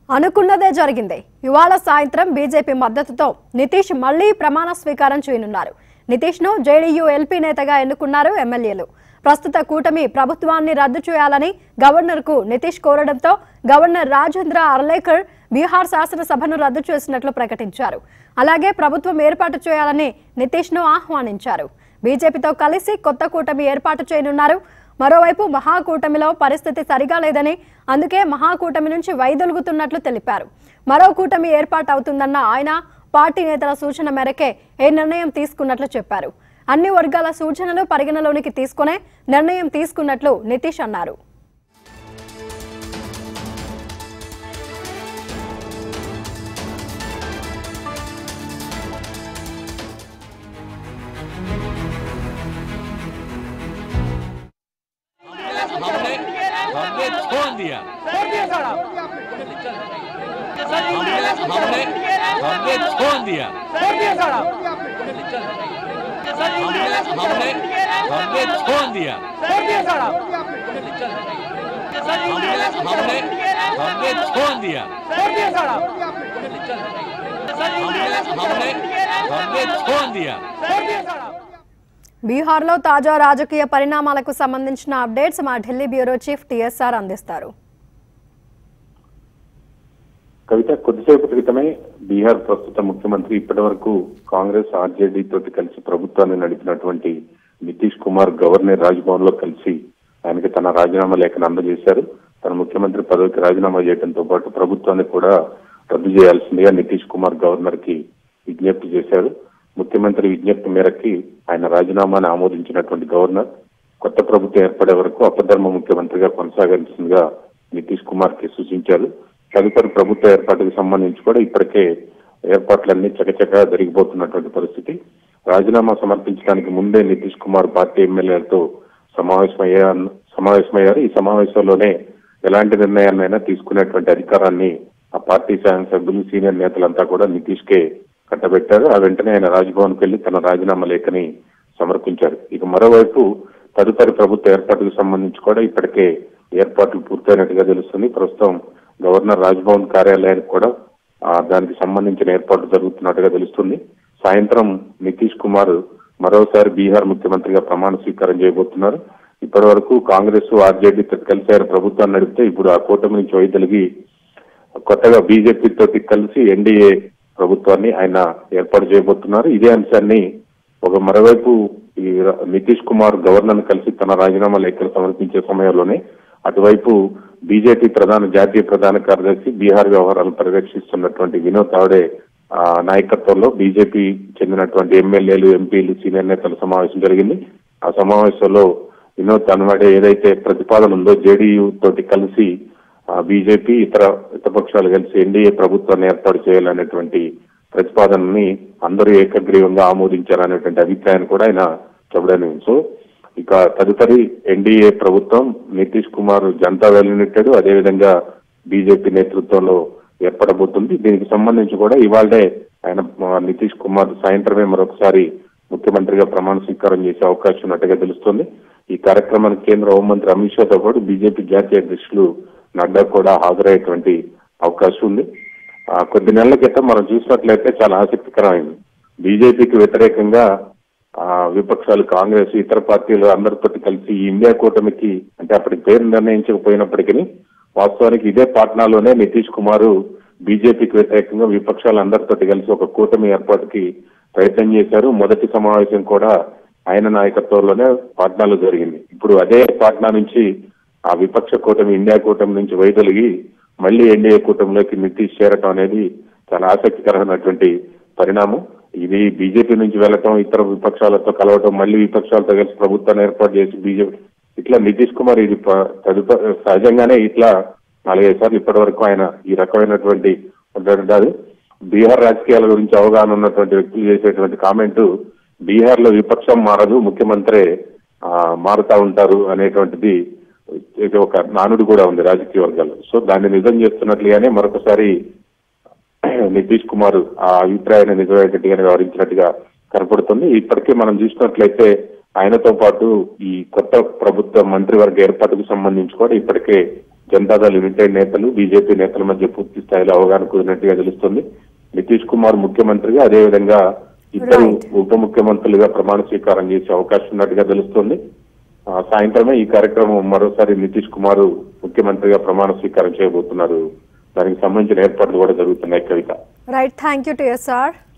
అనుకున్నదే జరిగింది ఇవాళ సాయంత్రం బీజేపీ మద్దతుతో నితీష్ మళ్లీ ప్రమాణ స్వీకారం చేయనున్నారు నితీష్ ను జేడీయూ ఎల్పీ నేతగా ఎన్నుకున్నారు ఎమ్మెల్యేలు ప్రస్తుత కూటమి ప్రభుత్వాన్ని రద్దు చేయాలని గవర్నర్ కు నితీష్ కోరడంతో గవర్నర్ రాజేంద్ర అర్లేకర్ బీహార్ శాసనసభను రద్దు చేసినట్లు ప్రకటించారు అలాగే ప్రభుత్వం ఏర్పాటు చేయాలని నితీష్ ను ఆహ్వానించారు బీజేపీతో కలిసి కొత్త కూటమి ఏర్పాటు చేయనున్నారు మరోవైపు మహాకూటమిలో పరిస్థితి సరిగా లేదని అందుకే మహాకూటమి నుంచి వైదొలుగుతున్నట్లు తెలిపారు మరో కూటమి ఏర్పాటు అవుతుందన్న ఆయన పార్టీ నేతల సూచన మేరకే ఏ నిర్ణయం తీసుకున్నట్లు చెప్పారు అన్ని వర్గాల సూచనలు పరిగణలోనికి తీసుకునే నిర్ణయం తీసుకున్నట్లు నితీష్ అన్నారు हमने हमने छोड़ दिया हमने हमने हमने छोड़ दिया हमने हमने हमने छोड़ दिया हमने हमने हमने छोड़ दिया हमने हमने हमने छोड़ दिया బీహార్లో తాజా రాజకీయ పరిణామాలకు సంబంధించిన అప్డేట్స్ మా ఢిల్లీ బ్యూరో చీఫ్ టీఎస్ఆర్ అందిస్తారు కవిత కొద్దిసేపు క్రితమే బీహార్ ప్రస్తుత ముఖ్యమంత్రి ఇప్పటి వరకు కాంగ్రెస్ ఆర్జేడీ తోటి కలిసి ప్రభుత్వాన్ని నడిపినటువంటి నితీష్ కుమార్ గవర్నర్ రాజ్భవన్ లో కలిసి ఆయనకి తన రాజీనామా లేఖను అందజేశారు తన ముఖ్యమంత్రి పదవికి రాజీనామా చేయడంతో పాటు ప్రభుత్వాన్ని కూడా రద్దు చేయాల్సిందిగా నితీష్ కుమార్ గవర్నర్ కి విజ్ఞప్తి చేశారు ముఖ్యమంత్రి విజ్ఞప్తి మేరకి ఆయన రాజీనామాను ఆమోదించినటువంటి గవర్నర్ కొత్త ప్రభుత్వం ఏర్పడే వరకు అపధర్మ ముఖ్యమంత్రిగా కొనసాగాల్సిందిగా నితీష్ కుమార్ కి సూచించారు తదుపరి ప్రభుత్వ ఏర్పాటుకు సంబంధించి కూడా ఇప్పటికే ఏర్పాట్లన్నీ చకచకా జరిగిపోతున్నటువంటి పరిస్థితి రాజీనామా సమర్పించడానికి ముందే నితీష్ కుమార్ పార్టీ ఎమ్మెల్యేలతో సమావేశమయ్యారు సమావేశమయ్యారు ఈ సమావేశంలోనే ఎలాంటి నిర్ణయాన్నైనా తీసుకునేటువంటి అధికారాన్ని ఆ పార్టీ శాసనసభ్యులు సీనియర్ నేతలంతా కూడా నితీష్ కే కట్టబెట్టారు ఆ వెంటనే ఆయన రాజ్భవన్ కి వెళ్లి తన రాజీనామా లేఖని సమర్పించారు ఇక మరోవైపు తదుపరి ప్రభుత్వ ఏర్పాటుకు సంబంధించి కూడా ఇప్పటికే ఏర్పాట్లు పూర్తయినట్టుగా తెలుస్తుంది ప్రస్తుతం గవర్నర్ రాజ్భవన్ కార్యాలయానికి కూడా ఆ, దానికి సంబంధించిన ఏర్పాట్లు జరుగుతున్నట్టుగా తెలుస్తుంది సాయంత్రం నితీష్ కుమార్ మరోసారి బీహార్ ముఖ్యమంత్రిగా ప్రమాణ స్వీకారం చేయబోతున్నారు ఇప్పటి వరకు కాంగ్రెస్ ఆర్జేడీ కలిసి ఆయన ప్రభుత్వాన్ని నడిపితే ఇప్పుడు ఆ కూటమి నుంచి వైదొలిగి కొత్తగా బీజేపీ తోటి కలిసి ఎన్డీఏ ప్రభుత్వాన్ని ఆయన ఏర్పాటు చేయబోతున్నారు ఇదే అంశాన్ని ఒక మరోవైపు ఈ ర- నితీష్ కుమార్ గవర్నర్ కలిసి తన రాజీనామా లేఖలు సమర్పించే సమయంలోనే అటువైపు బీజేపీ ప్రధాన జాతీయ ప్రధాన కార్యదర్శి బీహార్ వ్యవహారాలను పర్యవేక్షిస్తున్నటువంటి వినోద్ తావడే ఆ, నాయకత్వంలో బీజేపీ చెందినటువంటి ఎమ్మెల్యేలు ఎంపీలు సీనియర్ నేతల సమావేశం జరిగింది ఆ సమావేశంలో వినోద్ తన్వాడే ఏదైతే ప్రతిపాదన ఉందో జేడీయూ తోటి కలిసి ఆ, బీజేపీ ఇతర ఇతరపక్షాలు కలిసి ఎన్డీఏ ప్రభుత్వాన్ని ఏర్పాటు చేయాలనేటువంటి ప్రతిపాదనని అందరూ ఏకగ్రీవంగా ఆమోదించారనేటువంటి అభిప్రాయాన్ని కూడా ఆయన చెప్పడం సో ఇక తదుపరి ఎన్డీఏ ప్రభుత్వం నితీష్ కుమార్ జనతా దళ్ యునైటెడ్ అదేవిధంగా బీజేపీ నేతృత్వంలో ఏర్పడబోతుంది దీనికి సంబంధించి కూడా ఇవాళే ఆయన ఆ, నితీష్ కుమార్ సాయంత్రమే మరొకసారి ముఖ్యమంత్రిగా ప్రమాణ స్వీకారం చేసే అవకాశం ఉన్నట్టుగా తెలుస్తుంది ఈ కార్యక్రమానికి కేంద్ర హోంమంత్రి అమిత్ షాతో పాటు బీజేపీ జాతీయ అధ్యక్షులు నడ్డా కూడా హాజరయ్యేటువంటి అవకాశం ఉంది ఆ, కొద్ది నెలల క్రితం మనం చూసినట్లయితే చాలా ఆసక్తికరమైంది బీజేపీకి వ్యతిరేకంగా ఆ, విపక్షాలు కాంగ్రెస్ ఇతర పార్టీలు అందరితో కలిసి ఈ ఇండియా కూటమికి అంటే అప్పటికి పేరు నిర్ణయించకపోయినప్పటికీ వాస్తవానికి ఇదే పాట్నాలోనే నితీష్ కుమార్ బీజేపీకి వ్యతిరేకంగా విపక్షాలు అందరితో కలిసి ఒక కూటమి ఏర్పాటుకి ప్రయత్నం చేశారు మొదటి సమావేశం కూడా ఆయన నాయకత్వంలోనే పాట్నాలో జరిగింది ఇప్పుడు అదే పాట్నా నుంచి ఆ విపక్ష కూటమి ఇండియా కూటమి నుంచి వైదొలిగి మళ్ళీ ఎన్డీఏ కూటమిలోకి నితీష్ చేరటం అనేది చాలా ఆసక్తికరమైనటువంటి పరిణామం ఇది బీజేపీ నుంచి వెళ్ళటం ఇతర విపక్షాలతో కలవటం మళ్ళీ విపక్షాలతో కలిసి ప్రభుత్వాన్ని ఏర్పాటు చేసి బీజేపీ ఇట్లా నితీష్ కుమార్ ఇది ప- తదుపరి సహజంగానే ఇట్లా నాలుగైదు సార్లు ఇప్పటి వరకు ఆయన ఈ రకమైనటువంటి ఉంటాడు బీహార్ రాజకీయాల గురించి అవగాహన ఉన్నటువంటి వ్యక్తులు చేసేటువంటి కామెంట్ బీహార్ లో విపక్షం మారదు ముఖ్యమంత్రి ఆ, మారుతా ఉంటారు అనేటువంటిది ఇది ఒక నానుడు కూడా ఉంది రాజకీయ వర్గాల్లో సో దాన్ని నిజం చేస్తున్నట్లుగానే మరొకసారి నితీష్ కుమార్ ఆ అభిప్రాయాన్ని నిజమయ్యేటట్టుగానే వ్యవహరించినట్టుగా కనపడుతుంది ఇప్పటికే మనం చూసినట్లయితే ఆయనతో పాటు ఈ కొత్త ప్రభుత్వ మంత్రివర్గ ఏర్పాటుకు సంబంధించి కూడా ఇప్పటికే జనతాదళ్ యునైటెడ్ నేతలు బీజేపీ నేతల మధ్య పూర్తి స్థాయిలో అవగాహన కుదిరినట్టుగా తెలుస్తుంది నితీష్ కుమార్ ముఖ్యమంత్రిగా అదేవిధంగా ఇద్దరు Right. ఉప ముఖ్యమంత్రులుగా ప్రమాణ స్వీకారం చేసే అవకాశం ఉన్నట్టుగా తెలుస్తుంది ఆ, సాయంత్రమే ఈ కార్యక్రమం మరోసారి నితీష్ కుమార్ ముఖ్యమంత్రిగా ప్రమాణ స్వీకారం చేయబోతున్నారు దానికి సంబంధించిన ఏర్పాట్లు కూడా జరుగుతున్నాయి Kavitha right thank you TSR